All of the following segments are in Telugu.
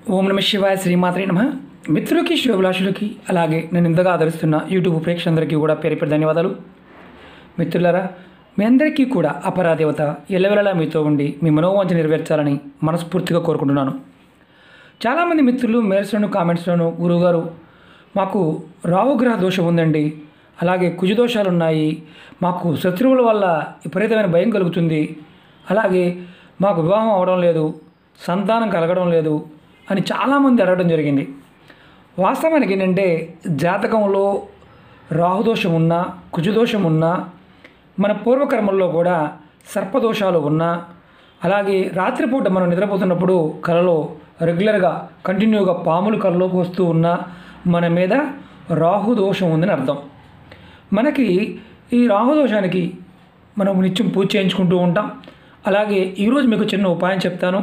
ఓం నమ శివాయ శ్రీమాత్రే నమ మిత్రులకి శివభిలాషులకి అలాగే నేను ఇంతగా ఆదరిస్తున్న యూట్యూబ్ ప్రేక్షకులందరికీ కూడా పేరు పేరు ధన్యవాదాలు మిత్రులారా మీ అందరికీ కూడా అపరాదేవత ఎల్లవెల్లలా మీతో ఉండి మీ మనోవాంఛ నెరవేర్చాలని మనస్ఫూర్తిగా కోరుకుంటున్నాను చాలామంది మిత్రులు మెయిల్స్లోను కామెంట్స్లోను గురువుగారు మాకు రాహుగ్రహ దోషం ఉందండి అలాగే కుజదోషాలు ఉన్నాయి మాకు శత్రువుల వల్ల విపరీతమైన భయం కలుగుతుంది అలాగే మాకు వివాహం అవడం లేదు సంతానం కలగడం లేదు అని చాలామంది అడగడం జరిగింది వాస్తవానికి ఏంటంటే జాతకంలో రాహుదోషం ఉన్నా కుజదోషం ఉన్నా మన పూర్వకర్మల్లో కూడా సర్పదోషాలు ఉన్నా అలాగే రాత్రిపూట మనం నిద్రపోతున్నప్పుడు కలలో రెగ్యులర్గా కంటిన్యూగా పాములు కలలోకి వస్తూ ఉన్నా మన మీద రాహుదోషం ఉందని అర్థం మనకి ఈ రాహుదోషానికి మనం నిత్యం పూజ చేయించుకుంటూ ఉంటాం అలాగే ఈరోజు మీకు చిన్న ఉపాయం చెప్తాను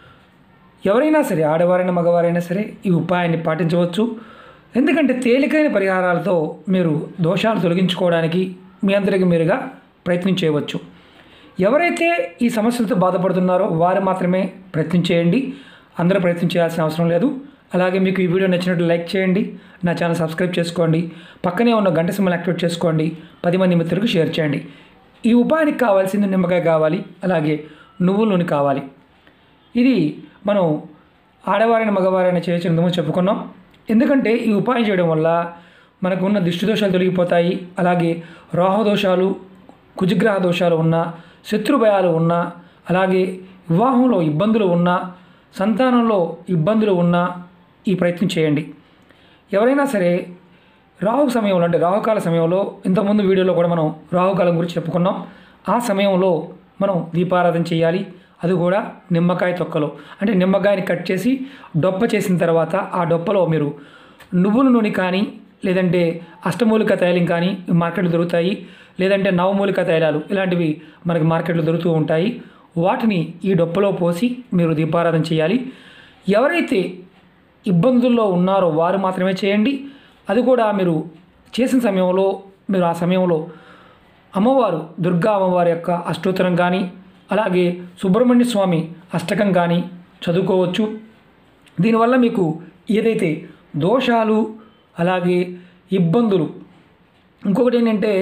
ఎవరైనా సరే ఆడవారైనా మగవారైనా సరే ఈ ఉపాయాన్ని పాటించవచ్చు ఎందుకంటే తేలికైన పరిహారాలతో మీరు దోషాలు తొలగించుకోవడానికి మీ అందరికి మీరుగా ప్రయత్నం చేయవచ్చు ఎవరైతే ఈ సమస్యలతో బాధపడుతున్నారో వారు మాత్రమే ప్రయత్నం చేయండి అందరూ ప్రయత్నం చేయాల్సిన అవసరం లేదు అలాగే మీకు ఈ వీడియో నచ్చినట్లు లైక్ చేయండి నా ఛానల్ సబ్స్క్రైబ్ చేసుకోండి పక్కనే ఉన్న గంట సింబల్ యాక్టివేట్ చేసుకోండి పది మంది మిత్రులకు షేర్ చేయండి ఈ ఉపాయానికి కావాల్సింది నిమ్మకాయ కావాలి అలాగే నువ్వుల నూనె కావాలి ఇది మనం ఆడవారైన మగవారైన చేయొచ్చు చెప్పుకున్నాం ఎందుకంటే ఈ ఉపాయం చేయడం వల్ల మనకు ఉన్న దిష్టి దోషాలు తొలగిపోతాయి అలాగే రాహు దోషాలు కుజగ్రహ దోషాలు ఉన్నా శత్రు భయాలు ఉన్నా అలాగే వివాహంలో ఇబ్బందులు ఉన్నా సంతానంలో ఇబ్బందులు ఉన్నా ఈ ప్రయత్నం చేయండి ఎవరైనా సరే రాహు సమయంలో అంటే రాహుకాల సమయంలో ఇంతకుముందు వీడియోలో కూడా మనం రాహుకాలం గురించి చెప్పుకున్నాం ఆ సమయంలో మనం దీపారాధన చేయాలి అది కూడా నిమ్మకాయ తొక్కలో అంటే నిమ్మకాయని కట్ చేసి డొప్ప చేసిన తర్వాత ఆ డొప్పలో మీరు నువ్వుల నూనె కానీ లేదంటే అష్టమూలిక తైలం కానీ మార్కెట్లో దొరుకుతాయి లేదంటే నవమూలిక తైలాలు ఇలాంటివి మనకి మార్కెట్లో దొరుకుతూ ఉంటాయి వాటిని ఈ డొప్పలో పోసి మీరు దీపారాధన చేయాలి ఎవరైతే ఇబ్బందుల్లో ఉన్నారో వారు మాత్రమే చేయండి అది కూడా మీరు చేసిన సమయంలో మీరు ఆ సమయంలో అమ్మవారు దుర్గా అమ్మవారి యొక్క అష్టోత్తరం కానీ అలాగే సుబ్రహ్మణ్య స్వామి అష్టకం కానీ చదువుకోవచ్చు దీనివల్ల మీకు ఏదైతే దోషాలు అలాగే ఇబ్బందులు ఇంకొకటి ఏంటంటే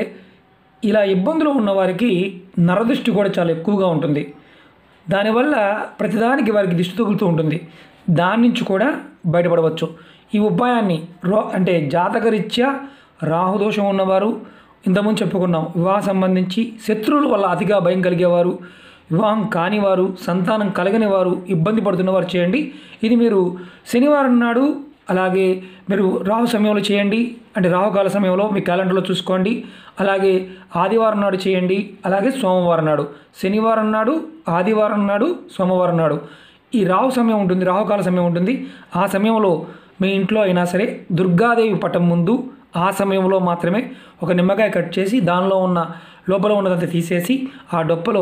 ఇలా ఇబ్బందులు ఉన్నవారికి నరదృష్టి కూడా చాలా ఎక్కువగా ఉంటుంది దానివల్ల ప్రతిదానికి వారికి దిష్టి తగులుతూ ఉంటుంది దాని నుంచి కూడా బయటపడవచ్చు ఈ ఉపాయాన్ని రో అంటే జాతకరీత్యా రాహుదోషం ఉన్నవారు ఇంతకుముందు చెప్పుకున్నాం వివాహం సంబంధించి శత్రువుల వల్ల అతిగా భయం కలిగేవారు వివాహం కానివారు సంతానం కలగని వారు ఇబ్బంది పడుతున్నవారు చేయండి ఇది మీరు శనివారం నాడు అలాగే మీరు రాహు సమయంలో చేయండి అంటే రాహుకాల సమయంలో మీ క్యాలెండర్లో చూసుకోండి అలాగే ఆదివారం నాడు చేయండి అలాగే సోమవారం నాడు శనివారం నాడు ఆదివారం నాడు సోమవారం నాడు ఈ రాహు సమయం ఉంటుంది రాహుకాల సమయం ఉంటుంది ఆ సమయంలో మీ ఇంట్లో అయినా సరే దుర్గాదేవి పటం ముందు ఆ సమయంలో మాత్రమే ఒక నిమ్మకాయ కట్ చేసి దానిలో ఉన్న లోపల ఉన్నదంతా తీసేసి ఆ డొప్పలో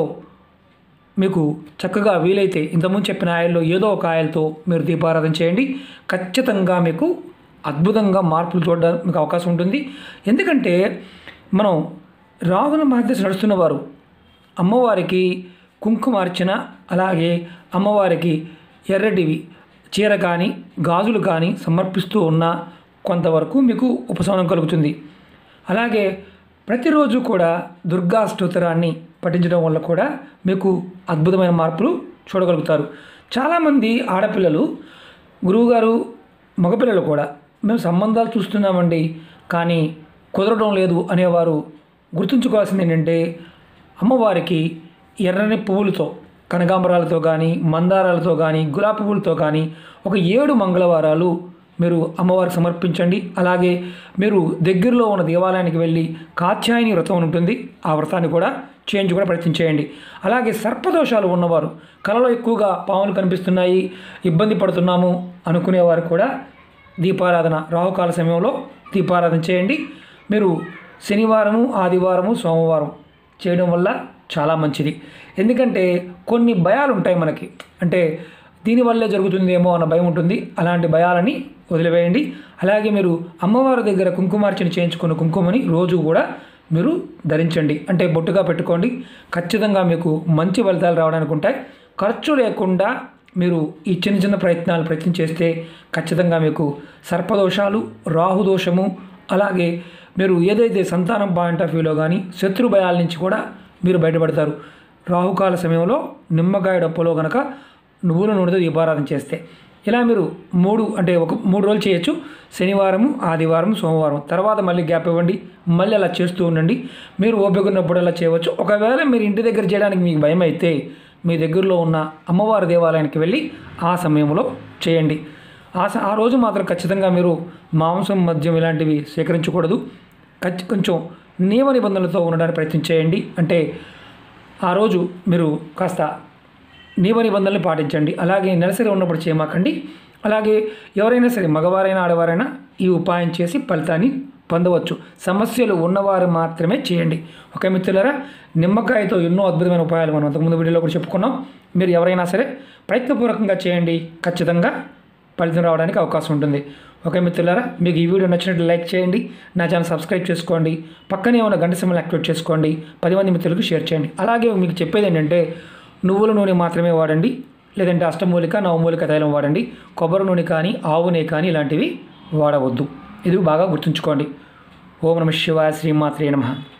మీకు చక్కగా వీలైతే ఇంతకుముందు చెప్పిన ఆయిల్లో ఏదో ఒక ఆయిల్తో మీరు దీపారాధన చేయండి ఖచ్చితంగా మీకు అద్భుతంగా మార్పులు చూడడానికి మీకు అవకాశం ఉంటుంది ఎందుకంటే మనం రాహుల మహర్దశ నడుస్తున్న వారు అమ్మవారికి కుంకుమార్చన అలాగే అమ్మవారికి ఎర్రటివి చీర కానీ గాజులు కానీ సమర్పిస్తూ ఉన్న కొంతవరకు మీకు ఉపశమనం కలుగుతుంది అలాగే ప్రతిరోజు కూడా దుర్గా స్తోత్రాన్ని పఠించడం వల్ల కూడా మీకు అద్భుతమైన మార్పులు చూడగలుగుతారు చాలామంది ఆడపిల్లలు గురువుగారు మగపిల్లలు కూడా మేము సంబంధాలు చూస్తున్నామండి కానీ కుదరడం లేదు అనేవారు గుర్తుంచుకోవాల్సింది ఏంటంటే అమ్మవారికి ఎర్రని పువ్వులతో కనకాంబరాలతో కానీ మందారాలతో కానీ గులాబీ పువ్వులతో కానీ ఒక ఏడు మంగళవారాలు మీరు అమ్మవారికి సమర్పించండి అలాగే మీరు దగ్గరలో ఉన్న దేవాలయానికి వెళ్ళి కాత్యాయని వ్రతం అని ఉంటుంది ఆ వ్రతాన్ని కూడా చేయించి కూడా ప్రయత్నం చేయండి అలాగే సర్పదోషాలు ఉన్నవారు కళలో ఎక్కువగా పాములు కనిపిస్తున్నాయి ఇబ్బంది పడుతున్నాము అనుకునేవారు కూడా దీపారాధన రాహుకాల సమయంలో దీపారాధన చేయండి మీరు శనివారము ఆదివారము సోమవారం చేయడం వల్ల చాలా మంచిది ఎందుకంటే కొన్ని భయాలు ఉంటాయి మనకి అంటే దీనివల్లే జరుగుతుందేమో అన్న భయం ఉంటుంది అలాంటి భయాలని వదిలివేయండి అలాగే మీరు అమ్మవారి దగ్గర కుంకుమార్చన చేయించుకున్న కుంకుమని రోజు కూడా మీరు ధరించండి అంటే బొట్టుగా పెట్టుకోండి ఖచ్చితంగా మీకు మంచి ఫలితాలు రావడానికి ఉంటాయి ఖర్చు లేకుండా మీరు ఈ చిన్న చిన్న ప్రయత్నాలు ప్రయత్నం చేస్తే ఖచ్చితంగా మీకు సర్పదోషాలు రాహుదోషము అలాగే మీరు ఏదైతే సంతానం పాయింట్ ఆఫ్ వ్యూలో కానీ శత్రు భయాల నుంచి కూడా మీరు బయటపడతారు రాహుకాల సమయంలో నిమ్మకాయ డప్పులో కనుక నువ్వుల నూనెతో దీపారాధన చేస్తే ఇలా మీరు మూడు అంటే ఒక మూడు రోజులు చేయొచ్చు శనివారము ఆదివారం సోమవారం తర్వాత మళ్ళీ గ్యాప్ ఇవ్వండి మళ్ళీ అలా చేస్తూ ఉండండి మీరు ఓపిక ఉన్నప్పుడు అలా చేయవచ్చు ఒకవేళ మీరు ఇంటి దగ్గర చేయడానికి మీకు భయం అయితే మీ దగ్గరలో ఉన్న అమ్మవారి దేవాలయానికి వెళ్ళి ఆ సమయంలో చేయండి ఆ స- ఆ రోజు మాత్రం ఖచ్చితంగా మీరు మాంసం మద్యం ఇలాంటివి స్వీకరించకూడదు ఖచ్చి కొంచెం నియమ నిబంధనలతో ఉండడానికి ప్రయత్నం చేయండి అంటే ఆ రోజు మీరు కాస్త నియమ నిబంధనలు పాటించండి అలాగే నెలసరి ఉన్నప్పుడు చేయమాకండి అలాగే ఎవరైనా సరే మగవారైనా ఆడవారైనా ఈ ఉపాయం చేసి ఫలితాన్ని పొందవచ్చు సమస్యలు ఉన్నవారు మాత్రమే చేయండి ఓకే మిత్రులారా నిమ్మకాయతో ఎన్నో అద్భుతమైన ఉపాయాలు మనం అంతకుముందు వీడియోలో కూడా చెప్పుకున్నాం మీరు ఎవరైనా సరే ప్రయత్నపూర్వకంగా చేయండి ఖచ్చితంగా ఫలితం రావడానికి అవకాశం ఉంటుంది ఓకే మిత్రులారా మీకు ఈ వీడియో నచ్చినట్లు లైక్ చేయండి నా ఛానల్ సబ్స్క్రైబ్ చేసుకోండి పక్కనే ఉన్న గంట సింబల్ యాక్టివేట్ చేసుకోండి పది మంది మిత్రులకు షేర్ చేయండి అలాగే మీకు చెప్పేది ఏంటంటే నువ్వుల నూనె మాత్రమే వాడండి లేదంటే అష్టమూలిక నవమూలిక తైలం వాడండి కొబ్బరి నూనె కానీ ఆవు నెయ్యి కానీ ఇలాంటివి వాడవద్దు ఇది బాగా గుర్తుంచుకోండి ఓం నమ శివాయ శ్రీమాత్రే నమః